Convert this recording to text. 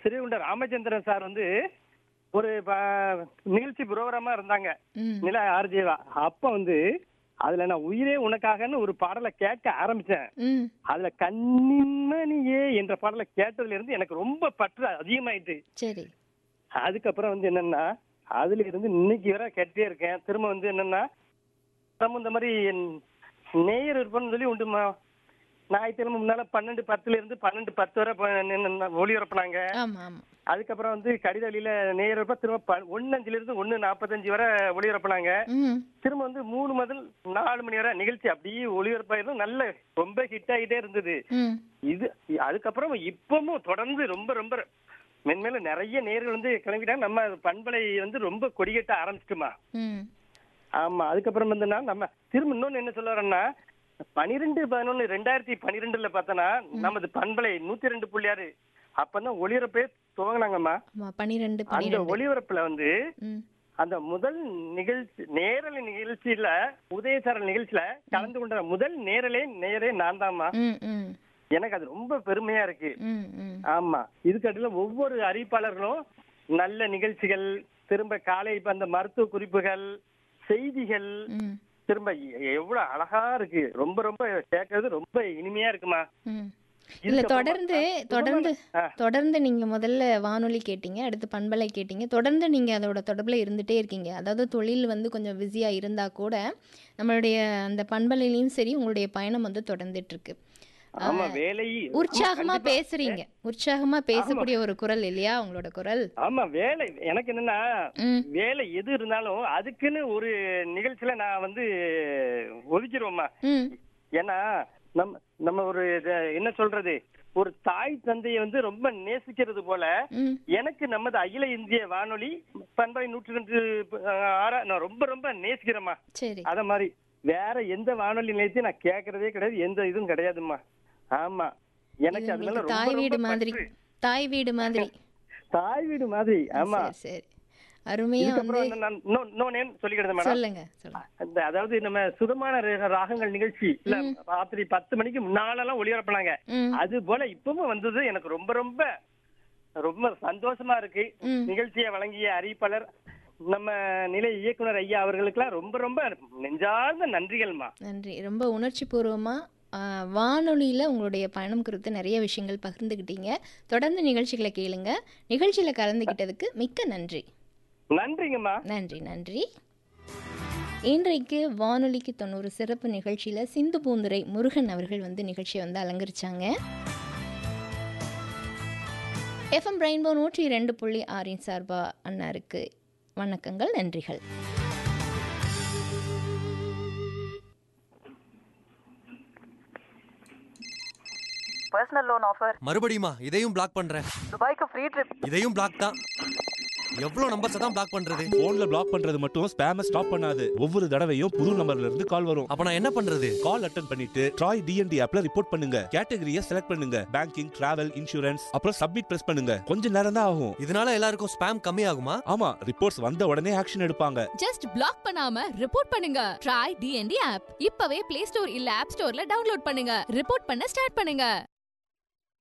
ஸ்ரீகுண்ட Ramachandran sir வந்து ஒரு ப- நிகழ்ச்சி புரோகிராமா இருந்தாங்க ம் நில ஆர்ஜேவா அப்ப வந்து அதுல நான் உயிரே உனக்காகன்னு ஒரு பாடலை கேட்க ஆரம்பிச்சேன் ம் அதுல கண்ணின்மணியே என்ற பாடலை கேட்டதுல இருந்து எனக்கு ரொம்ப பற்று அதிகமாயிட்டு சரி அதுக்கப்புறம் வந்து என்னன்னா அதுல இருந்து இன்னைக்கு வரை கேட்டே இருக்கேன் திரும்ப வந்து என்னன்னா நம்ம இந்த மாதிரி நேயர் இருப்போம்னு சொல்லி உண்டுமா ஞாயிற்றுக்கிழமை முன்னால பன்னெண்டு பத்துல இருந்து பன்னெண்டு பத்து வரை ப- நின்னு ஒளிபரப்புனாங்க ஆமா ஆமா அதுக்கப்புறம் வந்து கடித வழியில நேயர் இருப்ப திரும்ப ப- ஒண்ணு அஞ்சுல இருந்து ஒண்ணு நாற்பத்தஞ்சு வரை ஒளிபரப்புனாங்க ம் திரும்ப வந்து மூணு முதல் நாலு மணி வரை நிகழ்ச்சி அப்படியே ஒளிபரப்பாயிரும் நல்ல ரொம்ப ஹிட் ஆகிட்டே இருந்தது ம் இது அதுக்கப்புறம் இப்பவும் தொடர்ந்து ரொம்ப ரொம்ப மென்மேலும் நிறைய நேர்கள் வந்து கிளம்பிட்டாங்க நம்ம பண்பலை வந்து ரொம்ப கொடிகட்ட ஆரம்பிச்சிட்டுமா ம் ஆமா அதுக்கப்புறம் வந்துன்னா நம்ம திரும்ப இன்னொன்னு என்ன சொல்ல வரேன்னா பனிரெண்டு பதினொன்னு ரெண்டாயிரத்தி பன்னிரெண்டுல பார்த்தோன்னா நமது பண்பலை நூத்தி ரெண்டு புள்ளியாரு அப்பதான் ஒளிபரப்பே துவங்கினாங்கம்மா ஆமா பன்னிரெண்டு அந்த பன்னிரெண்டு ஒளிபரப்புல வந்து ம் அந்த முதல் நிகழ்ச்சி நேரலை நிகழ்ச்சியில உதயசாரல் நிகழ்ச்சியில கலந்து கொண்ட முதல் நேரலே நேரே நான் தான்மா ம் ம் எனக்கு அது ரொம்ப பெருமையா இருக்கு ம் ம் ஆமா இதுக்கடுல ஒவ்வொரு அறிவிப்பாளர்களும் நல்ல நிகழ்ச்சிகள் திரும்ப காலை இப்ப அந்த மருத்துவ குறிப்புகள் செய்திகள் ம் திரும்ப எ- எவ்வளவு அழகா இருக்கு ரொம்ப ரொம்ப கேட்கறது ரொம்ப இனிமையா இருக்குமா ம் இல்ல இதுக்கப்புறமா- தொடர்ந்து ஆ, தொடர்ந்து ஆ. தொடர்ந்து நீங்க முதல்ல வானொலி கேட்டீங்க அடுத்து பண்பலை கேட்டீங்க தொடர்ந்து நீங்க அதோட தொடர்புல இருந்துட்டே இருக்கீங்க அதாவது தொழில் வந்து கொஞ்சம் பிஸியா இருந்தா கூட நம்மளுடைய அந்த பண்பலையிலயும் சரி உங்களுடைய பயணம் வந்து தொடர்ந்துட்டு இருக்கு ஆமா வேலை உற்சாகமா ஆமா, கண்டிப்பா. பேசுறீங்க உற்சாகமா பேசக்கூடிய ஒரு குரல் இல்லையா உங்களோட குரல் ஆமா வேலை எனக்கு என்னன்னா ம் வேலை எது இருந்தாலும் அதுக்குன்னு ஒரு நிகழ்ச்சியில நான் வந்து ஒதுக்கிடுவோம்மா ம் ஏன்னா நம்ம நம்ம ஒரு இது என்ன சொல்றது ஒரு தாய் தந்தையை வந்து ரொம்ப நேசிக்கிறது போல ம் எனக்கு நமது அகில இந்திய வானொலி பண்பலை நூற்றி ரெண்டு அஹ், ஆறா நான் ரொம்ப ரொம்ப நேசிக்கிறேம்மா சரி அத மாதிரி வேற எந்த வானொலி நிலையத்தையும் நான் கேட்கறதே கிடையாது எந்த இதுவும் கிடையாதும்மா ஆமா எனக்கு இது அதுல உங்களுக்கு ரொம்ப தாய் வீடு ரொம்ப மாதிரி பற்று. தாய் வீடு மாதிரி தாய் வீடு மாதிரி ஆமா சரி சரி அருமையா வந்து இதுக்கப்புறம் வந்து நான் இன்னொன்னு- இன்னொன்னு ஏன் சொல்லிக்கிட்டேன் மேடம் சொல்லுங்க சொல்லுங்க அந்த அதாவது நம்ம சுதமான ரா- ராகங்கள் நிகழ்ச்சி இல்ல ராத்திரி பத்து மணிக்கு முன்னாலெல்லாம் ஒளிபரப்புனாங்க ம் அது போல இப்பவும் வந்தது எனக்கு ரொம்ப ரொம்ப ரொம்ப சந்தோஷமா இருக்கு ம். நிகழ்ச்சியை வழங்கிய அறிவிப்பாளர் நம்ம நிலை இயக்குனர் ஐயா அவர்களுக்கெல்லாம் ரொம்ப ரொம்ப நெஞ்சார்ந்த நன்றிகள்மா நன்றி ரொம்ப உணர்ச்சி பூர்வமாக வானொலியில் உங்களுடைய பயணம் குறித்து நிறைய விஷயங்கள் பகிர்ந்துக்கிட்டீங்க தொடர்ந்து நிகழ்ச்சிகளை கேளுங்க நிகழ்ச்சியில் கலந்துக்கிட்டதுக்கு மிக்க நன்றி நன்றிங்கம்மா நன்றி நன்றி இன்றைக்கு வானொலிக்கு தொண்ணூறு சிறப்பு நிகழ்ச்சியில் சிந்து பூந்துரை முருகன் அவர்கள் வந்து நிகழ்ச்சியை வந்து அலங்கரிச்சாங்க எஃப்எம் ரெயின்போ நூற்றி ரெண்டு புள்ளி ஆறின் சார்பா அண்ணாருக்கு வணக்கங்கள் நன்றிகள் பர்சனல் லோன் ஆஃபர் மறுபடியுமா இதையும் பிளாக் பண்றேன் துபாய்க்கு ஃப்ரீ ட்ரிப் இதையும் பிளாக் தான் எவ்வளவு நம்பர்ஸ் தான் பிளாக் பண்றது போன்ல பிளாக் பண்றது மட்டும் ஸ்பேம ஸ்டாப் பண்ணாது ஒவ்வொரு தடவையும் புது நம்பர்ல இருந்து கால் வரும் அப்ப நான் என்ன பண்றது கால் அட்டன் பண்ணிட்டு ட்ராய் டிஎன்டி ஆப்ல ரிப்போர்ட் பண்ணுங்க கேட்டகரியை செலக்ட் பண்ணுங்க பேங்கிங் டிராவல் இன்சூரன்ஸ் அப்புறம் சப்மிட் பிரஸ் பண்ணுங்க கொஞ்ச நேரம் தான் ஆகும் இதனால எல்லாருக்கும் ஸ்பேம் கம்மி ஆகுமா ஆமா ரிப்போர்ட்ஸ் வந்த உடனே ஆக்ஷன் எடுப்பாங்க ஜஸ்ட் பிளாக் பண்ணாம ரிப்போர்ட் பண்ணுங்க ட்ரை டிஎன்டி ஆப் இப்பவே பிளே ஸ்டோர் இல்ல ஆப் ஸ்டோர்ல டவுன்லோட் பண்ணுங்க ரிப்போர்ட் பண்ண ஸ்டார்ட் பண்ணுங்க